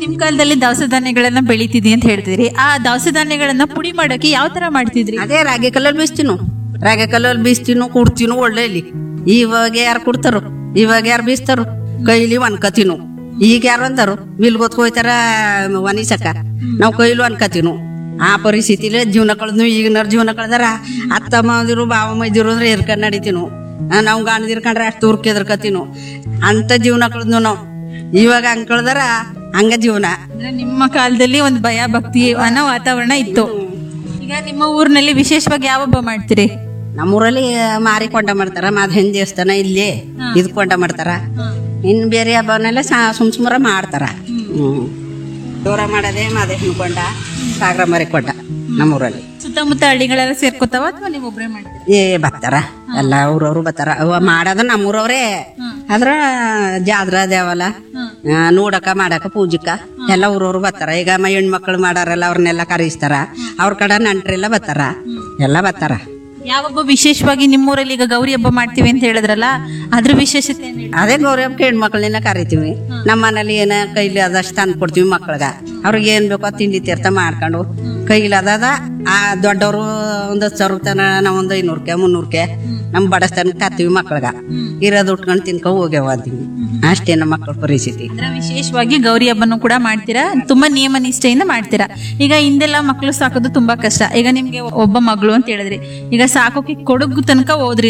ನಿಮ್ ಕಾಲದಲ್ಲಿ ದವಸ ಧಾನ್ಯಗಳನ್ನ ಬೆಳಿತಿದ್ವಿ ಅಂತ ಹೇಳ್ತಿದ್ರಿ ಆ ದವಸ ಧಾನ್ಯಗಳನ್ನ ಪುಡಿ ಮಾಡಕ್ಕೆ ಯಾವ ತರ ಮಾಡ್ತಿದ್ರಿ ಅದೇ ರಾಗಿ ಕಲ್ಲಲ್ಲಿ ಬೀಸ್ತೀನು ರಾಗಿ ಕಲ್ಲಲ್ಲಿ ಬೀಸ್ತೀನು ಕುಡ್ತೀನು ಒಳ್ಳೆ ಇಲ್ಲಿ ಇವಾಗ ಯಾರು ಕುಡ್ತಾರು ಇವಾಗ ಯಾರು ಬೀಸ್ತಾರು ಕೈಲಿ ಒನ್ಕತೀನು ಈಗ ಯಾರು ಅಂತಾರು ಮಿಲ್ ಹೋಯ್ತಾರ ಒನಿಸಕ ನಾವು ಕೈಲು ಅನ್ಕತೀನು ಆ ಪರಿಸ್ಥಿತಿಲಿ ಜೀವನ ಕಳೆದ್ನು ಈಗಿನವ್ರ ಜೀವನ ಕಳೆದಾರ ಅತ್ತ ಮದಿರು ಬಾವ ಮೈದಿರು ಅಂದ್ರೆ ಎರ್ಕೊಂಡ್ ನಡಿತೀನು ನಾವು ಗಾಣದ ಇರ್ಕೊಂಡ್ರೆ ಅಷ್ಟು ತೂರ್ಕೆ ಎದ್ರಕತೀನು ಅಂತ ಜೀವನ ಕಳೆದ್ನು ನಾವು ಇವಾಗ ಹಂಗ್ ಕಳ್ದಾರ ಹಂಗ ಜೀವನ ಅಂದ್ರೆ ನಿಮ್ಮ ಕಾಲದಲ್ಲಿ ಒಂದು ಭಯ ಭಕ್ತಿ ಅನ್ನೋ ವಾತಾವರಣ ಇತ್ತು ಈಗ ನಿಮ್ಮ ಊರಿನಲ್ಲಿ ವಿಶೇಷವಾಗಿ ಯಾವ ಹಬ್ಬ ಮಾಡ್ತೀರಿ ನಮ್ಮೂರಲ್ಲಿ ಮಾರಿ ಕೊಂಡ ಮಾಡ್ತಾರ ಮಾಧವನ್ ದೇವಸ್ಥಾನ ಇಲ್ಲಿ ಇದು ಕೊಂಡ ಮಾಡ್ತಾರ ಇನ್ನು ಬೇರೆ ಹಬ್ಬನೆಲ್ಲ ಸಾ- ಸುಮ್ ಸುಮಾರ ಮಾಡ್ತಾರ ಹ್ಮ್ ದೂರ ಮಾಡೋದೇ ಮಾದೇವನ ಕೊಂಡ ಸಾಗರ ಮಾರಿ ಕೊಂಡ ನಮ್ಮೂರಲ್ಲಿ ಸುತ್ತಮುತ್ತ ಹಳ್ಳಿಗಳೆಲ್ಲ ಸೇರ್ಕೋತಾವ ಅಥವಾ ನೀವು ಒಬ್ರೇ ಮಾಡ್ತೀರಿ ಏ ಬರ್ತಾರ ಎಲ್ಲ ಊರವ್ರು ಬರ್ತಾರ ಅವ ಮಾಡೋದು ನಮ್ಮೂರವ್ರೇ ಆದ್ರ ಜಾದ್ರ ದೇವಲ್ಲ ಆ, ನೋಡಕ ಮಾಡಕ ಪೂಜಕ ಎಲ್ಲ ಊರವ್ರು ಬರ್ತಾರ ಈಗ ಮ ಹೆಣ್ಮಕ್ಳು ಮಾಡಾರಲ್ಲ ಅವ್ರನ್ನೆಲ್ಲ ಕರೆಸ್ತಾರ ಅವ್ರ ಕಡೆ ನಂಟ್ರೆಲ್ಲ ಬರ್ತಾರ ಎಲ್ಲ ಬರ್ತಾರ ಯಾವ ಹಬ್ಬ ವಿಶೇಷವಾಗಿ ನಿಮ್ಮೂರಲ್ಲಿ ಈಗ ಗೌರಿ ಹಬ್ಬ ಮಾಡ್ತೀವಿ ಅಂತ ಹೇಳಿದ್ರಲ್ಲ ಅದ್ರ ವಿಶೇಷತೆ ಏನ್ ಹೇಳಿ? ಅದೇ ಗೌರಿ ಹಬ್ಬಕ್ಕೆ ಹೆಣ್ಮಕ್ಳನ್ನ ಕರಿತೀವಿ ನಮ್ಮ ಮನೇಲಿ ಏನ ಕೈಲಿ ಅದಷ್ಟು ತಂದು ಕೊಡ್ತೀವಿ ಮಕ್ಳಿಗ ಅವ್ರಿಗೆ ಏನ್ ಬೇಕೋ ಅದ್ ತಿಂಡಿ ತೀರ್ಥ ಮಾಡ್ಕೊಂಡು ಕೈಲಿ ಅದ ಆ ದೊಡ್ಡವರು ಒಂದು ಹತ್ತು ಸಾವಿರ ತನ ನಾವು ಒಂದು ಐನೂರ್ಕೆ ಮುನ್ನೂರ್ಕೆ ನಮ್ಮ ಬಡಸ್ತನಕ್ಕೆ ಕತ್ತೀವಿ ಮಕ್ಳಿಗ ಇರೋದು ಉಟ್ಕೊಂಡು ತಿನ್ಕೊ ಹೋಗ್ಯಾವ ಅಂತೀವಿ ಅಷ್ಟೇ ನಮ್ಮ ಮಕ್ಕಳ ಪರಿಸ್ಥಿತಿ ಅಂದ್ರೆ ವಿಶೇಷವಾಗಿ ಗೌರಿ ಹಬ್ಬನು ಕೂಡ ಮಾಡ್ತೀರಾ ತುಂಬಾ ನಿಯಮ ನಿಷ್ಠೆಯಿಂದ ಮಾಡ್ತೀರಾ ಈಗ ಹಿಂದೆಲ್ಲ ಮಕ್ಕಳು ಸಾಕೋದು ತುಂಬಾ ಕಷ್ಟ ಈಗ ನಿಮ್ಗೆ ಒಬ್ಬ ಮಗಳು ಅಂತ ಹೇಳಿದ್ರಿ ಈಗ ಸಾಕೋಕೆ ಕೊಡಗು ತನಕ ಹೋದ್ರಿ